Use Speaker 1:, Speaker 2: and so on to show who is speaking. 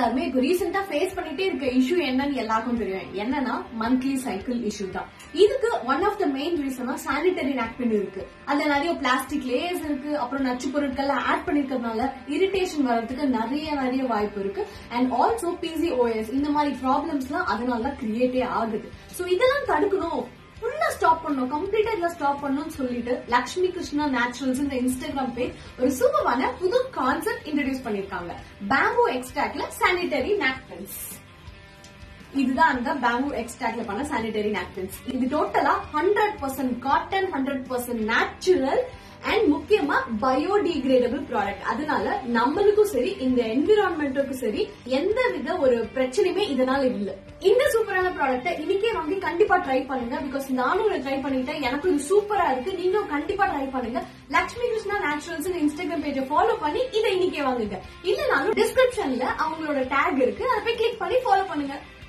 Speaker 1: எல்லாருமே இப்ப ரீசெண்டா ஃபேஸ் பண்ணிட்டே இருக்க இஷ்யூ என்னன்னு எல்லாருக்கும் தெரியும் என்னன்னா மந்த்லி சைக்கிள் இஷ்யூ தான் இதுக்கு ஒன் ஆஃப் த மெயின் ரீசனா சானிட்டரி நாப்கின் இருக்கு அதுல நிறைய பிளாஸ்டிக் லேயர்ஸ் இருக்கு அப்புறம் நச்சு பொருட்கள் ஆட் பண்ணிருக்கிறதுனால இரிட்டேஷன் வர்றதுக்கு நிறைய நிறைய வாய்ப்பு இருக்கு அண்ட் ஆல்சோ பிசிஓஎஸ் இந்த மாதிரி ப்ராப்ளம்ஸ்லாம் அதனால கிரியேட்டே ஆகுது சோ இதெல்லாம் தடுக்கணும் ஃபுல்லா ஸ்டாப் பண்ணணும் கம்ப்ளீட்டா இதுல ஸ்டாப் பண்ணணும்னு சொல்லிட்டு லக்ஷ்மி கிருஷ்ணா நேச்சுரல்ஸ் இந்த இன்ஸ்டாகிராம் பேஜ் ஒரு சூப்பரான புது கான்செப்ட் இன்ட்ரடியூஸ் பண்ணிருக்காங்க பேம்பு எக்ஸ்ட்ராக்ட்ல சானிட்டரி நாப்கின்ஸ் இதுதான் அந்த பேம்பு எக்ஸ்ட்ராக்ட்ல பண்ண சானிட்டரி நாப்கின்ஸ் இது totally hundred percent cotton hundred percent natural and முக்கியமா பயோடிகிரேடபிள் ப்ராடக்ட் அதனால நம்மளுக்கும் சரி இந்த என்விரான்மெண்ட்டுக்கும் சரி எந்த வித ஒரு பிரச்சனையுமே இதனால இல்ல இந்த சூப்பரான ப்ராடக்ட்டை இன்னைக்கே வாங்கி கண்டிப்பா ட்ரை பண்ணுங்க பிகாஸ் நானும் இதை ட்ரை பண்ணிட்டேன் எனக்கு இது சூப்பரா இருக்கு நீங்களும் கண்டிப்பா ட்ரை பண்ணுங்க லக்ஷ்மி கிருஷ்ணா நேச்சுரல்ஸ் இன்ஸ்டாகிராம் பேஜை ஃபாலோ பண்ணி இதை இன்னைக்கே வாங்குங்க இல்லனாலும் டிஸ்கிரிப்ஷன்ல அவங்களோட டேக் இருக்கு அதை போய் கிளிக் பண்ணி ஃபாலோ பண்ணுங்க